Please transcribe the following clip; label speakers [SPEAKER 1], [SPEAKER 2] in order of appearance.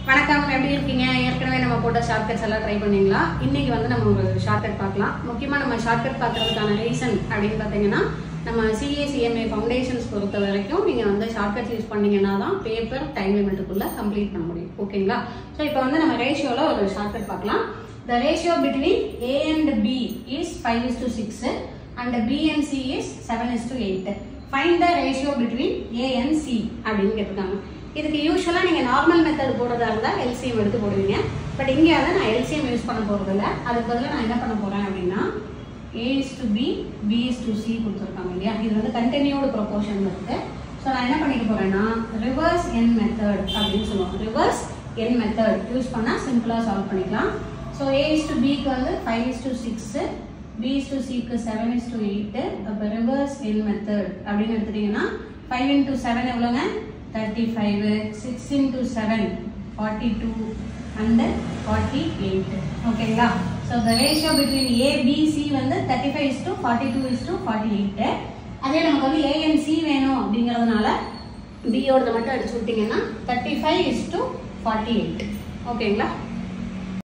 [SPEAKER 1] வணக்கம் எப்படி இருக்கீங்க ஏற்கனவே நம்ம போட்ட ஷார்ட்கட்ஸ் எல்லாம் ட்ரை பண்ணீங்களா இன்னைக்கு வந்து நம்ம ஒரு ஷார்ட்கட் பார்க்கலாம் முக்கியமா நம்ம ஷார்ட்கட் பார்க்கறதுக்கான ரீசன் அப்படின்னு பார்த்தீங்கன்னா நம்ம சிஏ சிஎம்ஏ ஃபவுண்டேஷன்ஸ் பொறுத்த வரைக்கும் நீங்கள் வந்து ஷார்ட்கட்ஸ் யூஸ் பண்ணீங்கன்னா தான் பேப்பர் டைம் லிமிட்டுக்குள்ளே கம்ப்ளீட் பண்ண முடியும் ஓகேங்களா ஸோ இப்போ வந்து நம்ம ரேஷியோவில் ஒரு ஷார்ட்கட் பார்க்கலாம் the ratio between A and B is five is to six and B and C is seven is to eight find the ratio between A and C அப்படின்னு கேட்டிருக்காங்க இதுக்கு யூஸ்வலாக நீங்கள் நார்மல் மெத்தட் போடுறதா இருந்தால் எல்சிஎம் எடுத்து போடுவீங்க பட் இங்கே வந்து நான் எல்சிஎம் யூஸ் பண்ண போகிறதில்ல அதுக்கு பதிலாக நான் என்ன பண்ண போகிறேன் அப்படின்னா A is to B B is to C கொடுத்துருக்காங்க இல்லையா இது வந்து கண்டினியூடு ப்ரொபோர்ஷன் இருக்கு ஸோ நான் என்ன பண்ணிக்க போகிறேன்னா ரிவர்ஸ் என் மெத்தட் அப்படின்னு சொல்லுவோம் ரிவர்ஸ் என் மெத்தட் யூஸ் பண்ணால் சிம்பிளாக சால்வ் பண்ணிக்கலாம் ஸோ ஏ இஸ் டு பிக்கு வந்து five is to six B is to சிக்கு செவன் இஸ் டு எயிட்டு அப்போ ரிவர்ஸ் என் மெத்தட் அப்படின்னு எடுத்துட்டிங்கன்னா ஃபைவ் இன்ட்டு செவன் எவ்வளோங்க thirty five six into seven forty two and forty eight ஓகேங்களா so the ratio between A B C வந்து thirty five is to forty two is to forty eight அதே நமக்கு வந்து ANC வேணும் அப்படிங்கிறதுனால பியோடது மட்டும் அடிச்சு விட்டிங்கன்னா thirty five is to forty eight ஓகேங்களா